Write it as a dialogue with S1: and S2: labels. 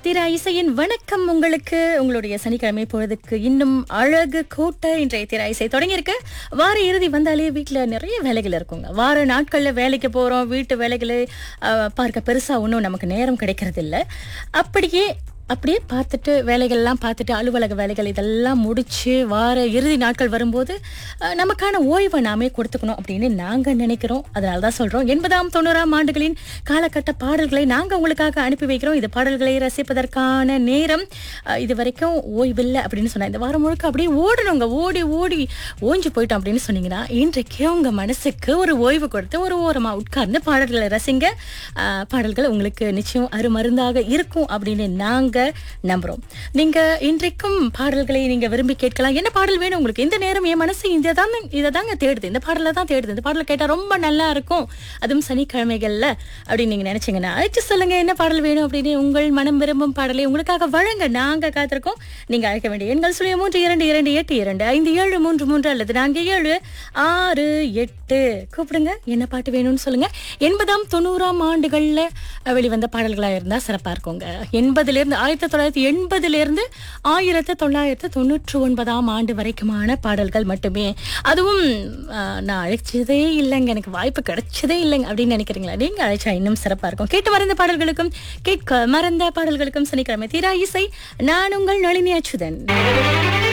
S1: திரா இசையின் வணக்கம் உங்களுக்கு உங்களுடைய சனிக்கிழமை பொழுதுக்கு இன்னும் அழகு கூட்ட இன்றைய திரா இசை தொடங்கியிருக்கு வார இறுதி வந்தாலே வீட்டில் நிறைய வேலைகள் இருக்குங்க வார நாட்களில் வேலைக்கு போகிறோம் வீட்டு வேலைகளை அஹ், பார்க்க பெருசாக ஒன்றும் நமக்கு நேரம் கிடைக்கிறது இல்ல அப்படியே அப்படியே பார்த்துட்டு வேலைகள்லாம் பார்த்துட்டு அலுவலக வேலைகள் இதெல்லாம் முடிச்சு வார இறுதி நாட்கள் வரும்போது அஹ், நமக்கான ஓய்வை நாமே கொடுத்துக்கணும் அப்படின்னு நாங்கள் நினைக்கிறோம் அதனால தான் சொல்கிறோம் எண்பதாம் தொண்ணூறாம் ஆண்டுகளின் காலகட்ட பாடல்களை நாங்கள் உங்களுக்காக அனுப்பி வைக்கிறோம் இது பாடல்களை ரசிப்பதற்கான நேரம் அஹ், இது வரைக்கும் ஓய்வில்லை அப்படின்னு சொன்னேன் இந்த வாரம் முழுக்க அப்படியே ஓடணுங்க ஓடி ஓடி ஓஞ்சு போயிட்டோம் அப்படின்னு சொன்னீங்கன்னா இன்றைக்கு உங்கள் மனசுக்கு ஒரு ஓய்வு கொடுத்து ஒரு ஓரமாக உட்கார்ந்து பாடல்களை ரசிங்க அஹ், பாடல்கள் உங்களுக்கு நிச்சயம் அருமருந்தாக இருக்கும் அப்படின்னு நாங்க நம்புறோம் நீங்க இன்றைக்கும் பாடல்களை நீங்க விரும்பி கேட்கலாம் என்ன பாடல் வேணும் உங்களுக்கு இந்த நேரம் என் மனசு இதை தான் இதை தாங்க தேடுது இந்த பாடலை தான் தேடுது இந்த பாடலை கேட்டா ரொம்ப நல்லா இருக்கும் அதுவும் சனிக்கிழமைகள்ல அப்படின்னு நீங்க நினைச்சீங்கன்னா அழைச்சு சொல்லுங்க என்ன பாடல் வேணும் அப்படின்னு உங்கள் மனம் விரும்பும் பாடலை உங்களுக்காக வழங்க நாங்க காத்திருக்கோம் நீங்க அழைக்க வேண்டிய எண்கள் சுழிய மூன்று இரண்டு இரண்டு எட்டு இரண்டு ஐந்து ஏழு மூன்று மூன்று அல்லது நான்கு ஏழு ஆறு எட்டு கூப்பிடுங்க என்ன பாட்டு வேணும்னு சொல்லுங்க எண்பதாம் தொண்ணூறாம் ஆண்டுகள்ல அஹ், வெளிவந்த பாடல்களா இருந்தா சிறப்பா இருக்குங்க எண்பதுல இருந்து ஆயிரத்தி தொள்ளாயிரத்தி எண்பதுல இருந்து ஆயிரத்தி தொள்ளாயிரத்தி தொண்ணூற்றி ஒன்பதாம் ஆண்டு வரைக்குமான பாடல்கள் மட்டுமே அதுவும் அஹ், நான் அழைச்சதே இல்லைங்க எனக்கு வாய்ப்பு கிடைச்சதே இல்லைங்க அப்படின்னு நினைக்கிறீங்களா நீங்க அழைச்சா இன்னும் சிறப்பா இருக்கும் கேட்டு மறந்த பாடல்களுக்கும் கேட்க மறந்த பாடல்களுக்கும் சனிக்கிழமை தீரா இசை நான் உங்கள் நளினி அச்சுதன்